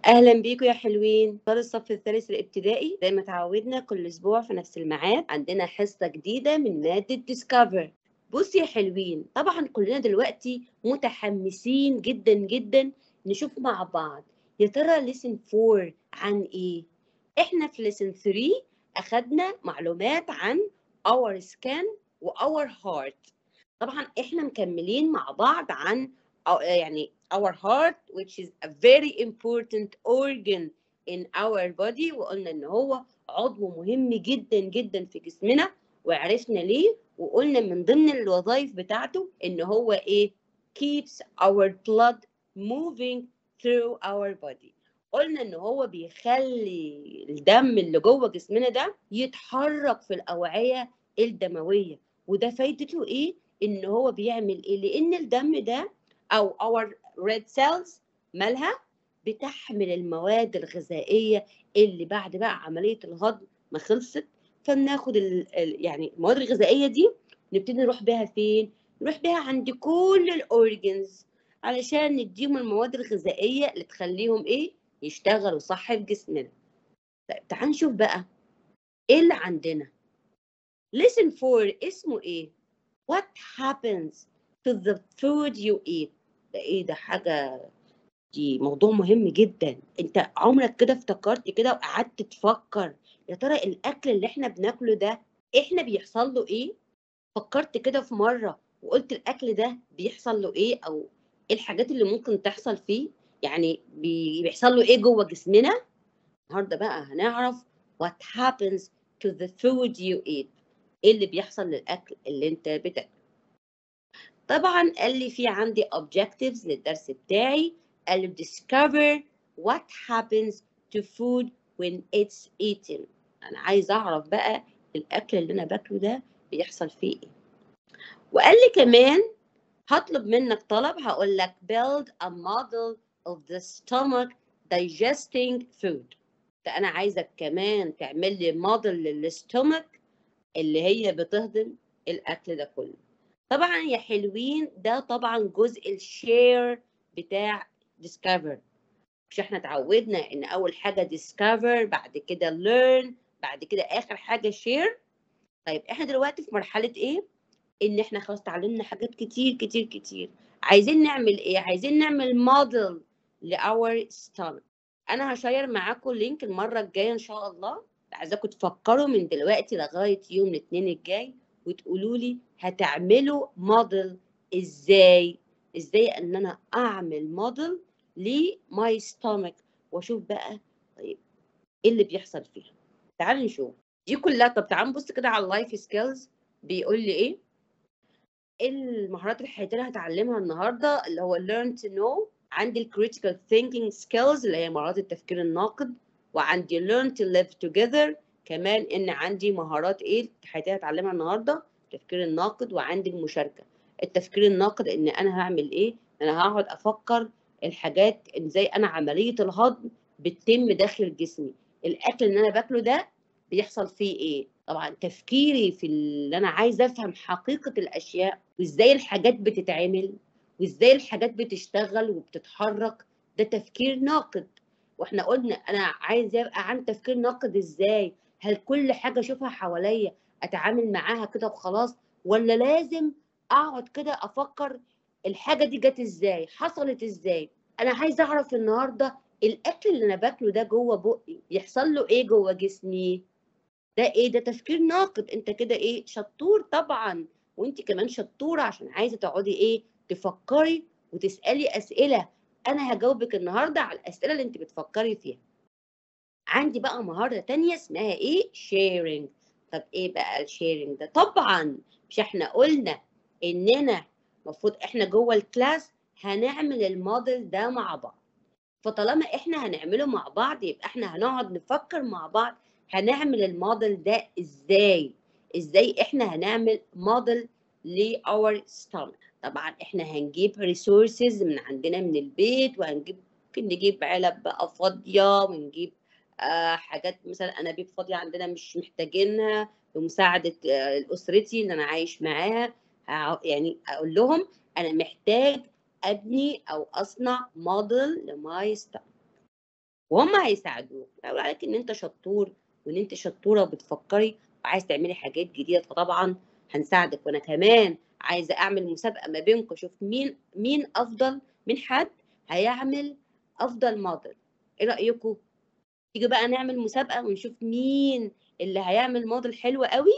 اهلا بيكم يا حلوين طالب الصف الثالث الابتدائي زي ما تعودنا كل اسبوع في نفس الميعاد عندنا حصه جديده من ماده ديسكفر بصي يا حلوين طبعا كلنا دلوقتي متحمسين جدا جدا نشوف مع بعض يا ترى ليسن 4 عن ايه احنا في ليسن 3 اخدنا معلومات عن اور سكان واور هارت طبعا احنا مكملين مع بعض عن أو يعني our heart which is a very important organ in our body وقلنا ان هو عضو مهم جدا جدا في جسمنا وعرفنا ليه وقلنا من ضمن الوظائف بتاعته ان هو ايه keeps our blood moving through our body قلنا ان هو بيخلي الدم اللي جوه جسمنا ده يتحرك في الاوعيه الدمويه وده فايدته ايه ان هو بيعمل ايه لان الدم ده او our red cells مالها بتحمل المواد الغذائيه اللي بعد بقى عمليه الهضم ما خلصت فبناخد ال ال يعني المواد الغذائيه دي نبتدي نروح بيها فين نروح بيها عند كل الاورجنز علشان نديهم المواد الغذائيه اللي تخليهم ايه يشتغلوا صح في جسمنا طيب تعال نشوف بقى ايه اللي عندنا listen for اسمه ايه what happens to the food you eat ده ايه ده حاجة دي موضوع مهم جدا انت عمرك كده افتكرت كده وقعدت تفكر يا ترى الاكل اللي احنا بناكله ده احنا بيحصل له ايه فكرت كده في مرة وقلت الاكل ده بيحصل له ايه او ايه الحاجات اللي ممكن تحصل فيه يعني بيحصل له ايه جوه جسمنا النهارده بقى هنعرف what happens to the food you eat ايه اللي بيحصل للاكل اللي انت بتاكله طبعا قال لي في عندي objectives للدرس بتاعي قال لي discover what happens to food when it's eaten انا عايز اعرف بقى الاكل اللي انا باكله ده بيحصل فيه ايه وقال لي كمان هطلب منك طلب هقول لك build a model of the stomach digesting food ده انا عايزك كمان تعمل لي موديل للستومك اللي هي بتهضم الاكل ده كله طبعا يا حلوين ده طبعا جزء الشير بتاع discover مش احنا اتعودنا ان اول حاجه discover بعد كده learn بعد كده اخر حاجه share طيب احنا دلوقتي في مرحله ايه ان احنا خلاص اتعلمنا حاجات كتير كتير كتير عايزين نعمل ايه عايزين نعمل موديل لاور stomach انا هشير معاكم لينك المره الجايه ان شاء الله عايزاكم تفكروا من دلوقتي لغايه يوم الاثنين الجاي وتقولوا لي هتعملوا موديل ازاي ازاي ان انا اعمل موديل لماي ستومك واشوف بقى طيب ايه اللي بيحصل فيها تعالوا نشوف دي كلها طب تعالوا نبص كده على اللايف سكيلز بيقول لي ايه المهارات الحياتيه اللي هتعلمها النهارده اللي هو learn to know عندي الكريتيكال ثينكينج سكيلز اللي هي مهارات التفكير الناقد وعندي learn to live together كمان ان عندي مهارات ايه الحياتيه هتعلمها النهارده التفكير الناقد وعندي المشاركه التفكير الناقد ان انا هعمل ايه انا هقعد افكر الحاجات ازاي انا عمليه الهضم بتتم داخل جسمي الاكل اللي انا باكله ده بيحصل فيه ايه طبعا تفكيري في اللي انا عايزه افهم حقيقه الاشياء وازاي الحاجات بتتعمل وازاي الحاجات بتشتغل وبتتحرك ده تفكير ناقد واحنا قلنا انا عايز يبقى عندي تفكير ناقد ازاي هل كل حاجه اشوفها حواليا اتعامل معاها كده وخلاص ولا لازم اقعد كده افكر الحاجه دي جت ازاي حصلت ازاي انا عايز اعرف النهارده الاكل اللي انا باكله ده جوه بقي يحصل له ايه جوه جسمي ده ايه ده تفكير ناقد انت كده ايه شطور طبعا وانت كمان شطوره عشان عايزه تقعدي ايه تفكري وتسالي اسئله انا هجاوبك النهارده على الاسئله اللي انت بتفكري فيها عندي بقى مهاره تانية اسمها ايه شيرنج طب ايه بقى الشيرنج ده طبعا مش احنا قلنا اننا المفروض احنا جوه الكلاس هنعمل الموديل ده مع بعض فطالما احنا هنعمله مع بعض يبقى احنا هنقعد نفكر مع بعض هنعمل الموديل ده ازاي ازاي احنا هنعمل موديل لاور ستومك طبعا احنا هنجيب ريسورسز من عندنا من البيت وهنجيب ممكن نجيب علب بقى فاضيه ونجيب آه حاجات مثلا انابيب فاضيه عندنا مش محتاجينها بمساعده آه اسرتي اللي انا عايش معاها يعني اقول لهم انا محتاج ابني او اصنع موديل لماي ستومك وهم هيساعدوك اقول عليك ان انت شطور وان انت شطوره وبتفكري وعايز تعملي حاجات جديده فطبعا هنساعدك وانا كمان عايزه اعمل مسابقه ما بينكم اشوف مين مين افضل من حد هيعمل افضل موديل ايه رايكم تيجي بقى نعمل مسابقه ونشوف مين اللي هيعمل موديل حلو قوي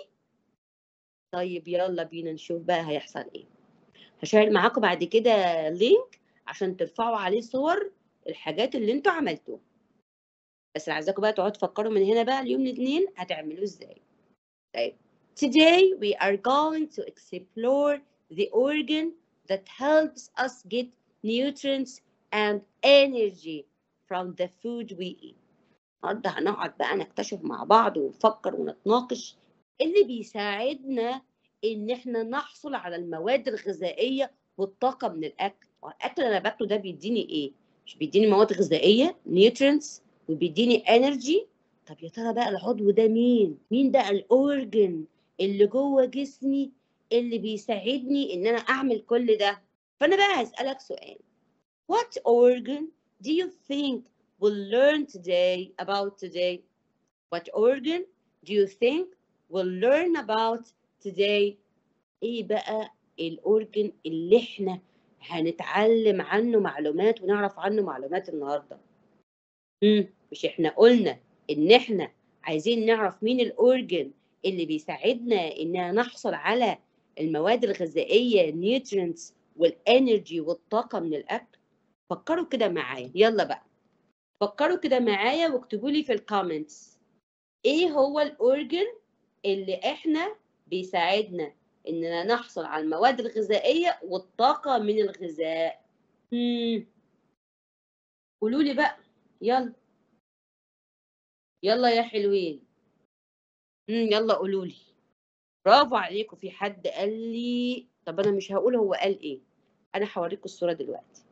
طيب يلا بينا نشوف بقى هيحصل ايه هشير معاكم بعد كده لينك عشان ترفعوا عليه صور الحاجات اللي انتوا عملتوها بس انا عايزاكم بقى تقعدوا تفكروا من هنا بقى اليوم الاثنين هتعملوه ازاي طيب today we are going to explore the organ that helps us get nutrients and energy from the food we eat النهارده هنقعد بقى نكتشف مع بعض ونفكر ونتناقش اللي بيساعدنا ان احنا نحصل على المواد الغذائيه والطاقه من الاكل والاكل اللي انا باكله ده بيديني ايه مش بيديني مواد غذائيه نيوترينتس وبيديني انرجي طب يا ترى بقى العضو ده مين مين ده الاورجن اللي جوه جسمي اللي بيساعدني ان انا اعمل كل ده فانا بقى هسالك سؤال what organ do you think we'll learn today about today what organ do you think we'll learn about today ايه بقى الاورجن اللي احنا هنتعلم عنه معلومات ونعرف عنه معلومات النهارده امم مش احنا قلنا ان احنا عايزين نعرف مين الاورجن اللي بيساعدنا اننا نحصل على المواد الغذائيه نيوترينتس والانرجي والطاقه من الاكل فكروا كده معايا يلا بقى فكروا كده معايا واكتبوا لي في الكومنتس ايه هو الاورجن اللي احنا بيساعدنا اننا نحصل على المواد الغذائيه والطاقه من الغذاء امم قولوا لي بقى يلا يلا يا حلوين امم يلا قولوا لي برافو عليكم في حد قال لي طب انا مش هقول هو قال ايه انا هوريكم الصوره دلوقتي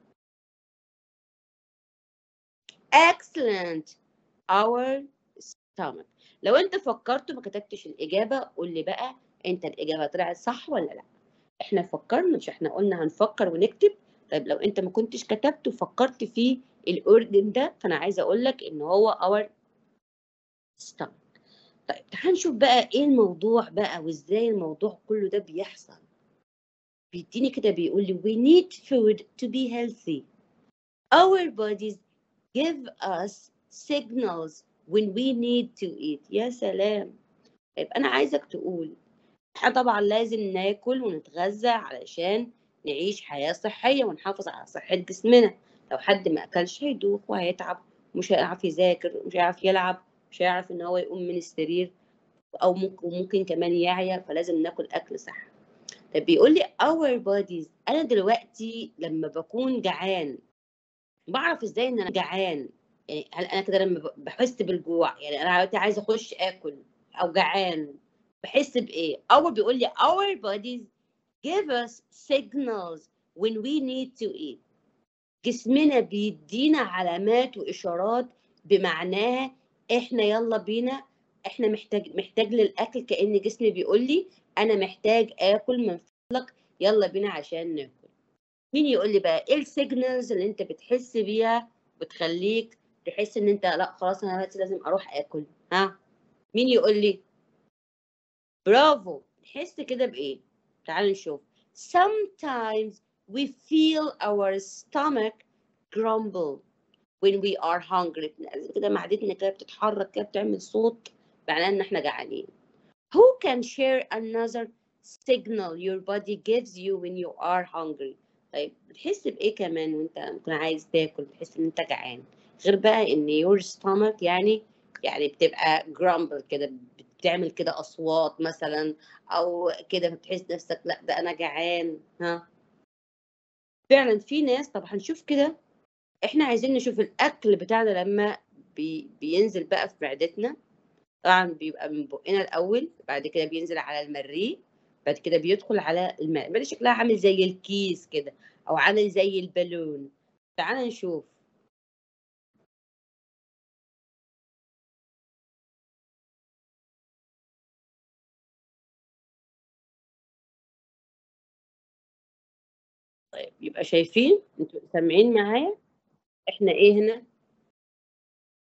excellent our stomach لو انت فكرت وما كتبتش الاجابه قول لي بقى انت الاجابه طلعت صح ولا لا احنا فكرنا مش احنا قلنا هنفكر ونكتب طيب لو انت ما كنتش كتبت وفكرت في الاورجن ده فانا عايزه اقول لك ان هو our stomach طيب تعال نشوف بقى ايه الموضوع بقى وازاي الموضوع كله ده بيحصل بيديني كده بيقول لي we need food to be healthy our bodies give us signals when we need to eat يا سلام طيب انا عايزك تقول احنا طبعا لازم ناكل ونتغذى علشان نعيش حياة صحية ونحافظ على صحة جسمنا لو حد ما أكلش هيدوخ وهيتعب مش هيعرف يذاكر مش هيعرف يلعب مش هيعرف إن هو يقوم من السرير أو ممكن ممكن كمان يعيا فلازم ناكل أكل صح طب بيقول لي our bodies أنا دلوقتي لما بكون جعان بعرف إزاي إن أنا جعان يعني هل أنا كده لما بحس بالجوع يعني أنا دلوقتي عايزة أخش آكل أو جعان بحس بإيه؟ أول بيقول لي our bodies give us signals when we need to eat جسمنا بيدينا علامات وإشارات بمعناها إحنا يلا بينا إحنا محتاج محتاج للأكل كأن جسمي بيقول لي أنا محتاج آكل من فضلك يلا بينا عشان ناكل مين يقول لي بقى إيه السيجنالز اللي أنت بتحس بيها بتخليك تحس إن أنت لا خلاص أنا دلوقتي لازم أروح آكل ها مين يقول لي برافو نحس كده بإيه تعالوا نشوف sometimes we feel our stomach grumble when we are hungry كده معدتنا كده بتتحرك كده بتعمل صوت معناه ان احنا جعانين who can share another signal your body gives you when you are hungry طيب بتحس بايه كمان وانت ممكن عايز تاكل بتحس ان انت جعان غير بقى ان your stomach يعني يعني بتبقى grumble كده بتعمل كده اصوات مثلا او كده بتحس نفسك لا ده انا جعان ها فعلا في ناس طب هنشوف كده احنا عايزين نشوف الاكل بتاعنا لما بي بينزل بقى في معدتنا طبعا بيبقى من بقنا الاول بعد كده بينزل على المريء بعد كده بيدخل على الماء الماء شكلها عامل زي الكيس كده او عامل زي البالون تعال نشوف طيب يبقى شايفين انتوا سامعين معايا احنا ايه هنا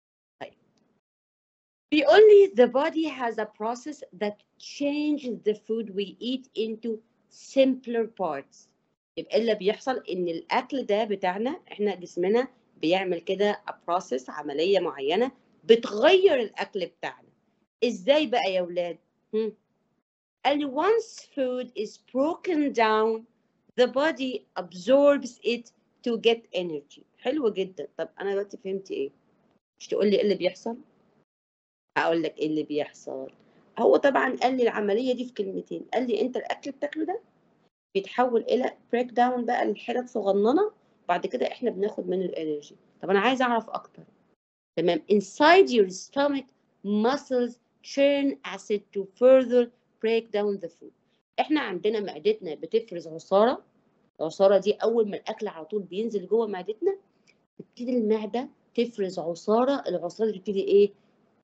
بيقول لي the body has a process that changes the food we eat into simpler parts يبقى اللي بيحصل ان الاكل ده بتاعنا احنا جسمنا بيعمل كده a process عمليه معينه بتغير الاكل بتاعنا ازاي بقى يا ولاد هم؟ قال لي once food is broken down the body absorbs it to get energy حلو جدا طب انا دلوقتي فهمت ايه مش تقول لي ايه اللي بيحصل هقول لك ايه اللي بيحصل هو طبعا قال لي العمليه دي في كلمتين قال لي انت الاكل بتاكله ده بيتحول الى بريك داون بقى لحتت صغننه بعد كده احنا بناخد منه الانرجي طب انا عايزه اعرف اكتر تمام inside your stomach muscles churn acid to further break down the food احنا عندنا معدتنا بتفرز عصاره العصاره دي اول ما الاكل على طول بينزل جوه معدتنا تبتدي المعده تفرز عصاره العصاره دي تبتدي ايه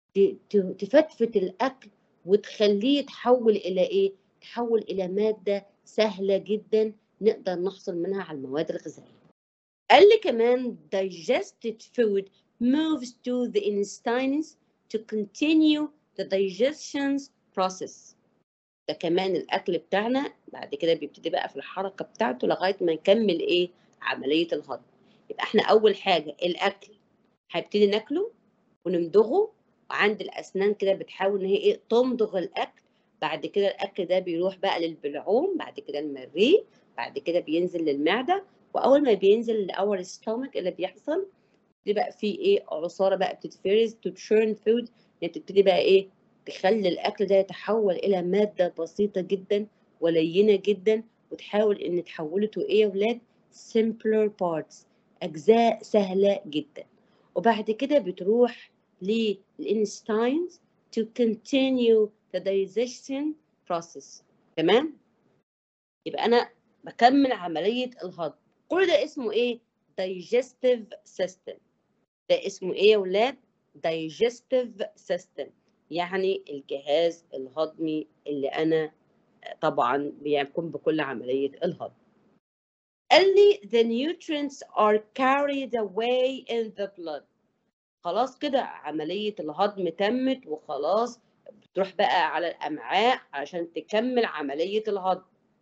تفتفت الاكل وتخليه يتحول الى ايه تحول الى ماده سهله جدا نقدر نحصل منها على المواد الغذائيه قال لي كمان digested food moves to the intestines to continue the digestion process ده كمان الاكل بتاعنا بعد كده بيبتدي بقى في الحركه بتاعته لغايه ما نكمل ايه عمليه الهضم يبقى احنا اول حاجه الاكل هنبتدي ناكله ونمضغه وعند الاسنان كده بتحاول ان هي ايه تمضغ الاكل بعد كده الاكل ده بيروح بقى للبلعوم بعد كده المريء بعد كده بينزل للمعده واول ما بينزل لاور ستومك اللي بيحصل بقى فيه ايه عصاره بقى بتتفرز تو تشيرن فود بتبتدي بقى ايه تخلي الاكل ده يتحول الى ماده بسيطه جدا ولينه جدا وتحاول ان تحولته ايه يا ولاد simpler parts اجزاء سهله جدا وبعد كده بتروح للانستاينز to continue the digestion process تمام يبقى انا بكمل عمليه الهضم كل ده اسمه ايه digestive system ده اسمه ايه يا ولاد digestive system يعني الجهاز الهضمي اللي انا طبعا بيقوم بكل عمليه الهضم قال لي the nutrients are carried away in the blood خلاص كده عمليه الهضم تمت وخلاص بتروح بقى على الامعاء عشان تكمل عمليه الهضم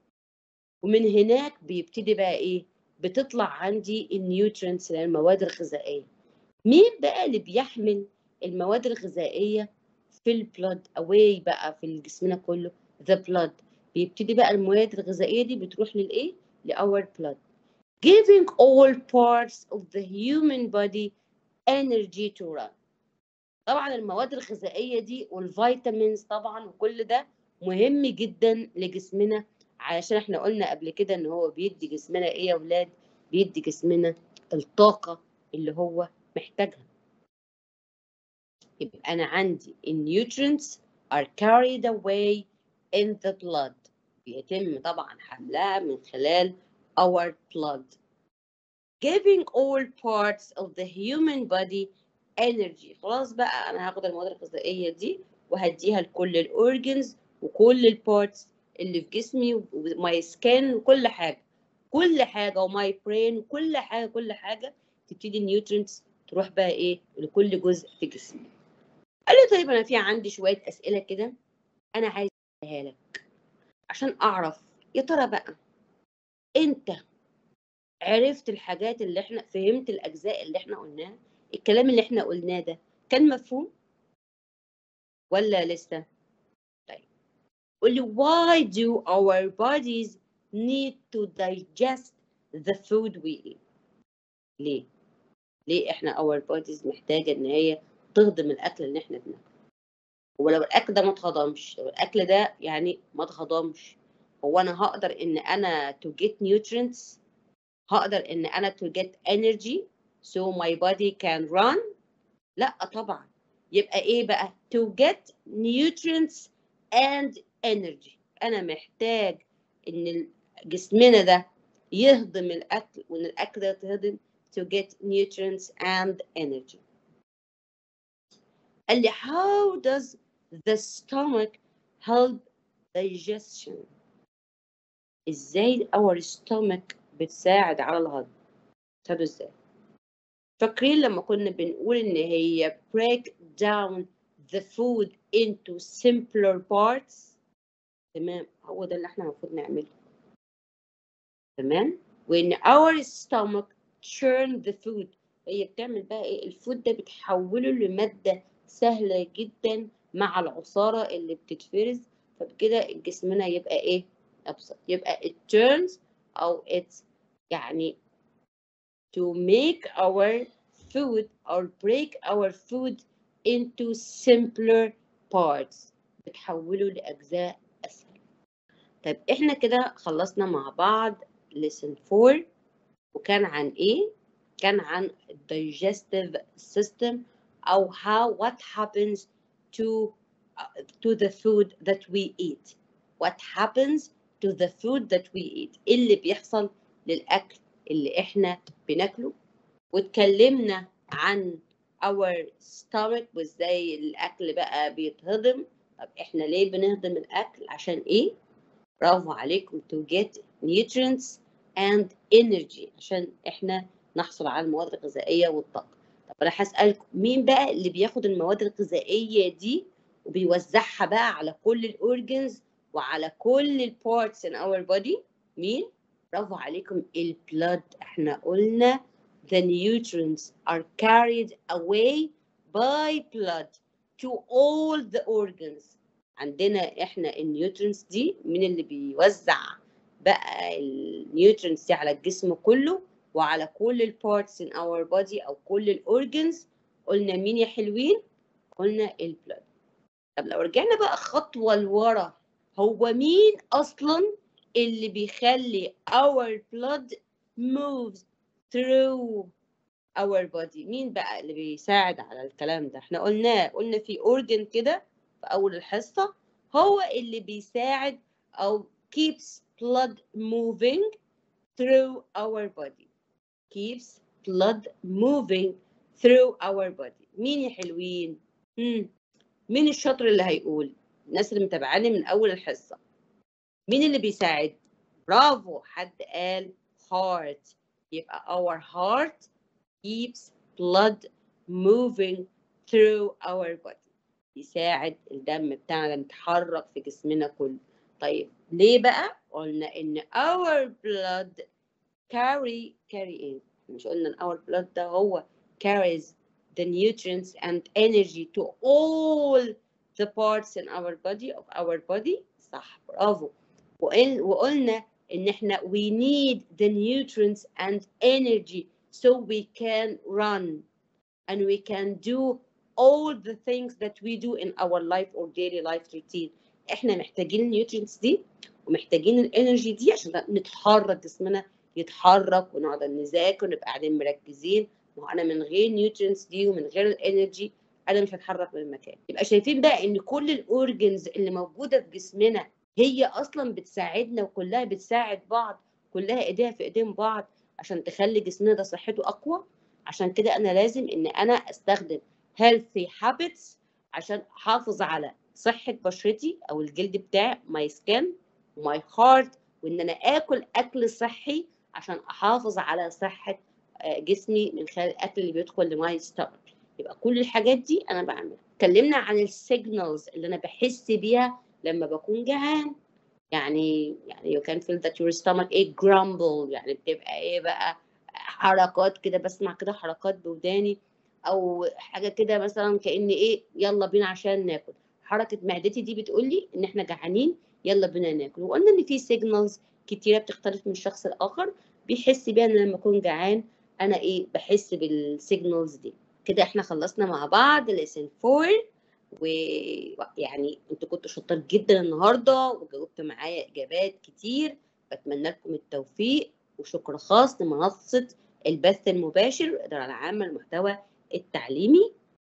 ومن هناك بيبتدي بقى ايه بتطلع عندي النيوترينتس اللي هي المواد الغذائيه مين بقى اللي بيحمل المواد الغذائيه في البلد اواي بقى في جسمنا كله ذا بلد بيبتدي بقى المواد الغذائيه دي بتروح للايه لاور بلد giving all parts of the human body energy to run طبعا المواد الغذائيه دي والفيتامينز طبعا وكل ده مهم جدا لجسمنا علشان احنا قلنا قبل كده ان هو بيدي جسمنا ايه يا ولاد بيدي جسمنا الطاقه اللي هو محتاجها يبقى انا عندي النيوترينتس are carried away in the blood بيتم طبعا حملها من خلال our blood giving all parts of the human body energy خلاص بقى انا هاخد المواد الغذائيه دي وهديها لكل الاورجنز وكل البارتس اللي في جسمي وماي سكان وكل حاجه كل حاجه وماي برين وكل حاجه كل حاجه تبتدي النيوترينتس تروح بقى ايه لكل جزء في جسمي قال لي طيب انا في عندي شويه اسئله كده انا عايز اقولها لك عشان اعرف يا ترى بقى انت عرفت الحاجات اللي احنا فهمت الاجزاء اللي احنا قلناها الكلام اللي احنا قلناه ده كان مفهوم ولا لسه طيب قول لي why do our bodies need to digest the food we eat ليه ليه احنا our bodies محتاجه ان هي تهضم الاكل اللي احنا بناكله ولو الاكل ده ما اتهضمش لو الاكل ده يعني ما اتهضمش هو انا هقدر ان انا to get nutrients هقدر ان انا to get energy so my body can run لا طبعا يبقى ايه بقى to get nutrients and energy انا محتاج ان جسمنا ده يهضم الاكل وان الاكل ده يتهضم to get nutrients and energy قال لي how does the stomach help digestion ازاي our stomach بتساعد على الهضم طب ازاي فاكرين لما كنا بنقول ان هي break down the food into simpler parts تمام هو ده اللي احنا المفروض نعمله تمام when our stomach churn the food هي بتعمل بقى ايه الفود ده بتحوله لمادة سهلة جدا مع العصارة اللي بتتفرز فبكده جسمنا يبقى ايه ابسط يبقى it turns او it's يعني to make our food or break our food into simpler parts بتحوله لأجزاء أسهل طيب إحنا كده خلصنا مع بعض lesson 4 وكان عن إيه؟ كان عن digestive system أو how what happens to uh, to the food that we eat what happens to the food that we eat إيه اللي بيحصل للأكل اللي إحنا بناكله واتكلمنا عن our stomach وازاي الاكل بقى بيتهضم طب احنا ليه بنهضم الاكل عشان ايه برافو عليكم to get nutrients and energy عشان احنا نحصل على المواد الغذائيه والطاقه طب انا هسالكم مين بقى اللي بياخد المواد الغذائيه دي وبيوزعها بقى على كل الاورجنز وعلى كل البارتس in our body مين برافو عليكم البلاد احنا قلنا the nutrients are carried away by blood to all the organs عندنا احنا النيوترينز دي مين اللي بيوزع بقى النيوترينز دي على الجسم كله وعلى كل البارتس in our body او كل الاورجنز قلنا مين يا حلوين قلنا البلاد طب لو رجعنا بقى خطوه لورا هو مين اصلا اللي بيخلي our blood moves through our body مين بقى اللي بيساعد على الكلام ده احنا قلناه قلنا في organ كده في اول الحصة هو اللي بيساعد او keeps blood moving through our body keeps blood moving through our body مين يا حلوين مم. مين الشاطر اللي هيقول الناس اللي متابعاني من اول الحصة مين اللي بيساعد برافو حد قال heart يبقى our heart keeps blood moving through our body يساعد الدم بتاعنا يتحرك في جسمنا كله طيب ليه بقى قلنا ان our blood carry carry ايه مش قلنا ان our blood ده هو carries the nutrients and energy to all the parts in our body of our body صح برافو وقل- وقلنا ان احنا we need the nutrients and energy so we can run and we can do all the things that we do in our life or daily life routine احنا محتاجين النيوترينتس دي ومحتاجين الانرجي دي عشان نتحرك جسمنا يتحرك ونقعد نذاكر ونبقى قاعدين مركزين ما هو انا من غير النيوترينتس دي ومن غير الانرجي انا مش هتحرك من المكان يبقى شايفين بقى ان كل الاورجنز اللي موجوده في جسمنا هي اصلا بتساعدنا وكلها بتساعد بعض كلها ايديها في ايدين بعض عشان تخلي جسمنا ده صحته اقوى عشان كده انا لازم ان انا استخدم healthy habits عشان احافظ على صحة بشرتي او الجلد بتاعي my skin my heart وان انا اكل اكل صحي عشان احافظ على صحة آه، جسمي من خلال الاكل اللي بيدخل لماي stomach يبقى كل الحاجات دي انا بعملها اتكلمنا عن السيجنالز اللي انا بحس بيها لما بكون جعان يعني يعني you can feel that your stomach ايه grumble يعني بتبقى ايه بقى حركات كده بسمع كده حركات بوداني او حاجه كده مثلا كأن ايه يلا بينا عشان ناكل حركه معدتي دي بتقول لي ان احنا جعانين يلا بينا ناكل وقلنا ان في سيجنالز كتيره بتختلف من شخص لاخر بيحس بيها ان لما اكون جعان انا ايه بحس بالسيجنالز دي كده احنا خلصنا مع بعض لسن 4 ويعني انتوا كنتوا شطار جدا النهارده وجاوبتوا معايا اجابات كتير بتمنى لكم التوفيق وشكر خاص لمنصه البث المباشر الاداره العامه للمحتوى التعليمي